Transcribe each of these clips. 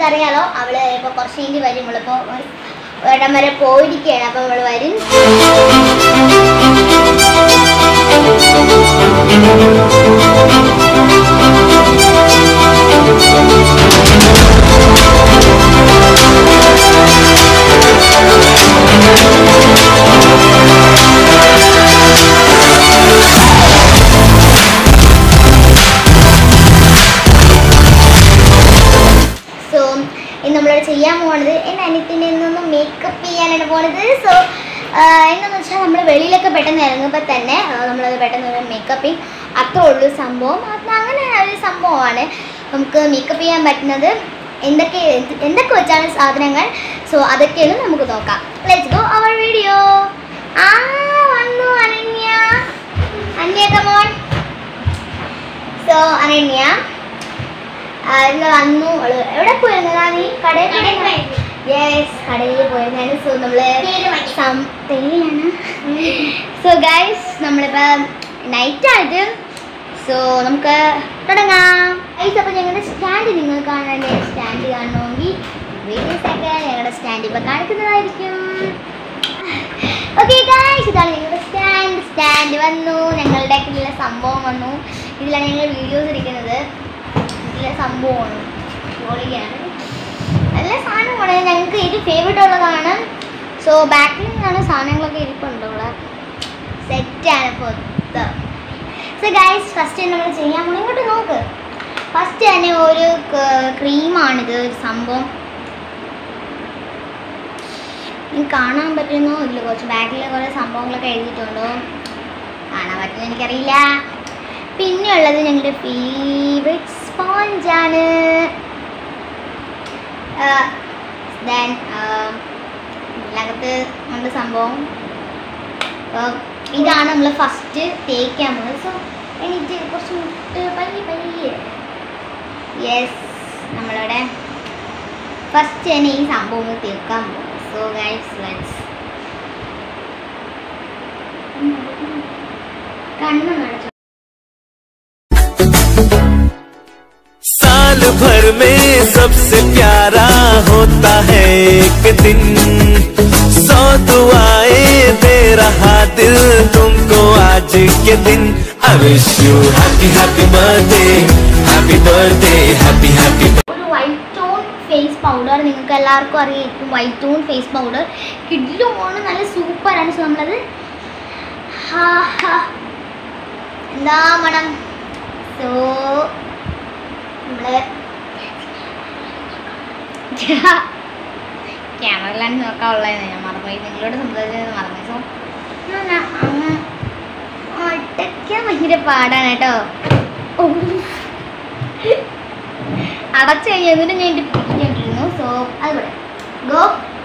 അറിയാലോ അവള് ഇപ്പൊ കുറച്ച് കഴിഞ്ഞ് വരും ഇവളിപ്പോ ഇടം വരെ പോയിരിക്കുകയാണ് അപ്പൊ അവള് വരും സോ ഇന്ന് നമ്മളിവിടെ ചെയ്യാൻ പോണത് എൻ്റെ അനിയത്തിൻ്റെ നിന്നൊന്ന് മേക്കപ്പ് ചെയ്യാനാണ് പോണത് സോ എന്താണെന്ന് വെച്ചാൽ നമ്മൾ വെളിയിലൊക്കെ പെട്ടെന്ന് ഇറങ്ങുമ്പോൾ തന്നെ ആ, നമ്മളത് പെട്ടെന്ന് ഒരു മേക്കപ്പിങ് അത്രേ ഉള്ളൂ സംഭവം അത് അങ്ങനെ ഒരു സംഭവമാണ് നമുക്ക് മേക്കപ്പ് ചെയ്യാൻ പറ്റുന്നത് എന്തൊക്കെ എന്തൊക്കെ വെച്ചാണ് സാധനങ്ങൾ സോ അതൊക്കെയാണ് നമുക്ക് നോക്കാം ലെറ്റ്സ് ഗോ അവർ വീഡിയോ ആ വന്നു അനന്യ അന്യ കമോൺ സോ അനന്യ ആ, ഇന്ന് വന്നു അവള് എവിടെ പോയിരുന്നതാ നീ കടയിൽ യെസ് കടയിൽ പോയിരുന്നാണ് സോ നമ്മള് സം- തേയിലാണ് സോ ഗൈസ് നമ്മളിപ്പോ നൈറ്റ് ആയിട്ട് സോ നമുക്ക് തുടങ്ങാം ഗൈസ് അപ്പോൾ ഞങ്ങളുടെ സ്റ്റാൻഡ് നിങ്ങൾ കാണാൻ സ്റ്റാൻഡ് കാണണമെങ്കിൽ വീഡിയോസ് ഒക്കെ ഞങ്ങളുടെ സ്റ്റാൻഡ് ഇപ്പൊ കാണിക്കുന്നതായിരിക്കും ഓക്കെ ഗൈസ് ഇതാണ് ഞങ്ങളുടെ സ്റ്റാൻഡ് സ്റ്റാൻഡ് വന്നു ഞങ്ങളുടെ ഇതിലെ സംഭവം വന്നു ഇതിലാണ് ഞങ്ങൾ വീഡിയോസ് ഇരിക്കുന്നത് ഇതിലെ സംഭവമാണ് ജോളിയാണ് നല്ല സാധനമാണ് ഞങ്ങൾക്ക് ഇത് ഫേവറേറ്റ് ഉള്ളതാണ് സോ ബാക്കിൽ നിന്നാണ് സാധനങ്ങളൊക്കെ ഇരിപ്പുണ്ട് ഇവിടെ സെറ്റാണ് പൊത്ത് സോ ഗൈസ് ഫസ്റ്റ് നമ്മൾ ചെയ്യാൻ പോകണം ഇങ്ങോട്ട് നോക്ക് ഫസ്റ്റ് തന്നെ ഒരു ക്രീമാണിത് ഒരു സംഭവം നിങ്ങൾക്ക് കാണാൻ പറ്റുന്നോ ഇല്ല കുറച്ച് ബാക്കിൽ കുറേ സംഭവങ്ങളൊക്കെ എഴുതിയിട്ടുണ്ടോ കാണാൻ പറ്റുന്ന എനിക്കറിയില്ല പിന്നെ ഉള്ളത് ഞങ്ങളുടെ ഫേവറേറ്റ് സ്പോഞ്ചാണ് ദെൻ ഇതിനകത്ത് ഉണ്ട് സംഭവം അപ്പോൾ ഇതാണ് നമ്മൾ ഫസ്റ്റ് തേക്കാൻ പോകുന്നത് സോ എനിക്ക് കുറച്ച് മുട്ട് പയ്യെ പയ്യെ യെസ് നമ്മളിവിടെ ഫസ്റ്റ് തന്നെ ഈ സംഭവം ഒന്ന് തീർക്കാൻ പോകും സോ ഗൈസ് ലെറ്റ്സ് കണ്ണു നടച്ചു साल भर में सबसे प्यारा होता है एक दिन सौ दुआएं दे रहा दिल तुमको आज के दिन I wish you happy happy birthday happy birthday happy happy ഒരു വൈറ്റ് ടോൺ ഫേസ് പൗഡർ നിങ്ങൾക്ക് എല്ലാവർക്കും അറിയായിരിക്കും വൈറ്റ് ടോൺ ഫേസ് പൗഡർ കിഡിലുമാണ് നല്ല സൂപ്പറാണ് സോ നമ്മളത് ഹാ, ഹാ. എന്താ മണം സോ നമ്മള് ക്യാമറയിലാണ് നോക്കാനുള്ളതെന്ന് ഞാൻ മറന്നുപോയി നിങ്ങളോട് സംസാരിച്ചത് മറന്നു സോ അങ്ങ് ഒട്ടയ്ക്കാൻ ഭയങ്കര പാടാണ് കേട്ടോ ഓ അടച്ചു കഴിഞ്ഞ് എന്നിട്ട് ഞാൻ പിടിച്ചിട്ടിരുന്നു സോ അതുപോലെ ഗോ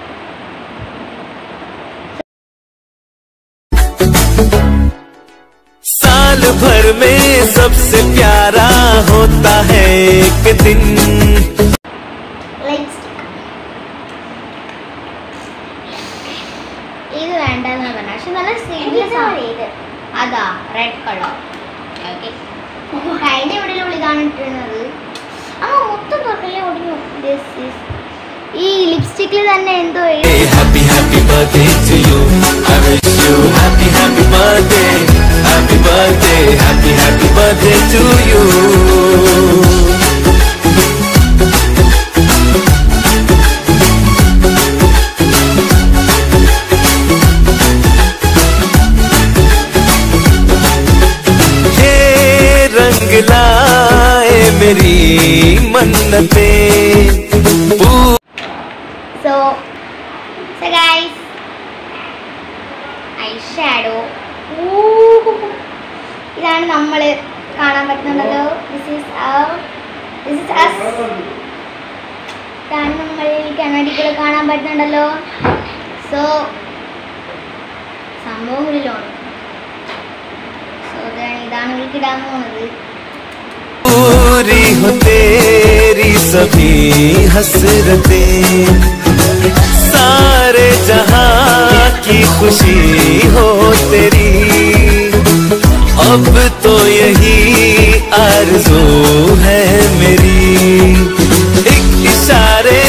साल भर में सबसे प्यारा होता है एक दिन ലിപ്സ്റ്റിക് ഇത് വേണ്ടെന്ന് പറഞ്ഞു പക്ഷെ നല്ല സീരിയസ് ആണ് ഇത് അതാ റെഡ് കളർ ഓക്കെ കഴിഞ്ഞ എവിടെയുള്ള ഇതാണ് ഇട്ടിരുന്നത് ആ മൊത്തം തുറക്കല്ലേ ഒടിഞ്ഞു This is- ഈ ലിപ്സ്റ്റിക്കിൽ തന്നെ എന്തോ എഴുതി Happy happy birthday to you I wish you happy happy birthday Happy birthday happy happy birthday to you ये रंग लाए मेरी मन्नतें पू- so so guys eye shadow ഇതാണ് നമ്മൾ കാണാൻ പറ്റുന്നുണ്ടല്ലോ this is this is as ഇതാണ് നമ്മൾ കണ്ണാടികൾ കാണാൻ പറ്റുന്നുണ്ടല്ലോ സോ സംഭവങ്ങളിലാണ് സോ ഇതാണ് ഇതാണ് ഇടാൻ പോകുന്നത് पूरी हो तेरी सभी हसरतें सारे जहां की खुशी हो तेरी अब तो यही आरज़ू है मेरी एक इशारे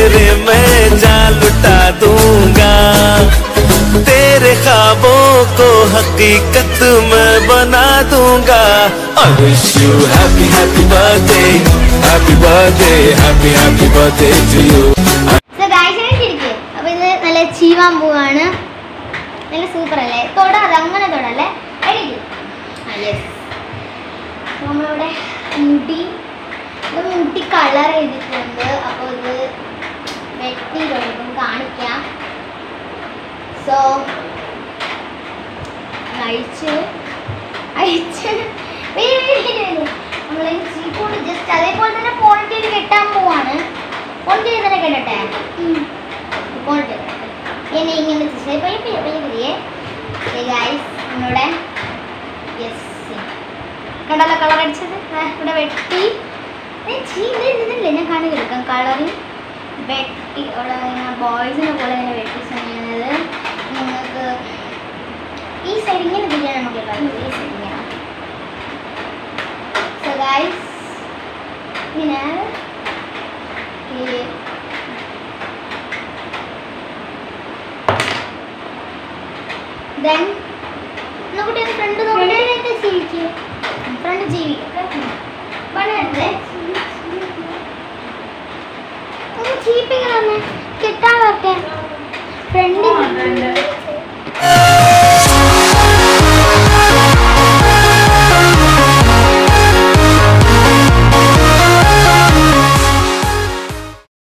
तेरे मैं जान लुटा दूंगा तेरे ख्वाबों को हकीकत मैं बना दूंगा I wish you happy happy birthday happy birthday happy happy birthday to you so guys ശരിക്കും അപ്പൊ ഇത് നല്ല ചീവാൻ പോവാണ് നല്ല സൂപ്പർ അല്ലേ തൊടാതെ അങ്ങനെ തൊടല്ലേ എണീക്ക് ആ യെസ് നമ്മളിവിടെ മുടി ഇത് മുടി കളർ ചെയ്തിട്ടുണ്ട് അപ്പോൾ ഇത് വെട്ടി കഴിയുമ്പം കാണിക്കാം സോ അഴിച്ച് അഴിച്ച് നമ്മൾ ചീപ്പോണ്ട് ജസ്റ്റ് അതേപോലെ തന്നെ പോണിറ്റയിൽ കെട്ടാൻ പോവാണ് പോണിറ്റയിൽ തന്നെ കെട്ടട്ടെ പോണിറ്റയിൽ എന്നെ ഇങ്ങനെ പയ്യെ പയ്യെ പയ്യെ പയ്യെ ഗായ്സ് നമ്മുടെ യെസ് കണ്ടല്ലോ കളർ അടിച്ചത് ആ, ഇവിടെ വെട്ടി ഏ, ചീ, ഇത് ഇതില്ലേ ഞാൻ കാണിച്ചു കൊടുക്കാം കളറിങ് വെട്ടി അവിടെ ബോയ്സിനെ പോലെ തന്നെ വെട്ടി ചെയ്യുന്നത് നിങ്ങൾക്ക് ഈ സൈഡ് ഇങ്ങനെ തിരിയാൻ നമുക്ക് എല്ലാവർക്കും ഈ സൈഡ് ഇങ്ങനെ സോ ഗൈസ് ഇങ്ങനെ ഈ ദെൻ നോക്കട്ടെ ഫ്രണ്ട് നോക്കട്ടെ ജീവിക്കുക ഫ്രണ്ട് ജീവിക്കുക പണിയെടുത്തേ ചീപ്പിങ്ങനെ കിട്ടാൻ വരട്ടെ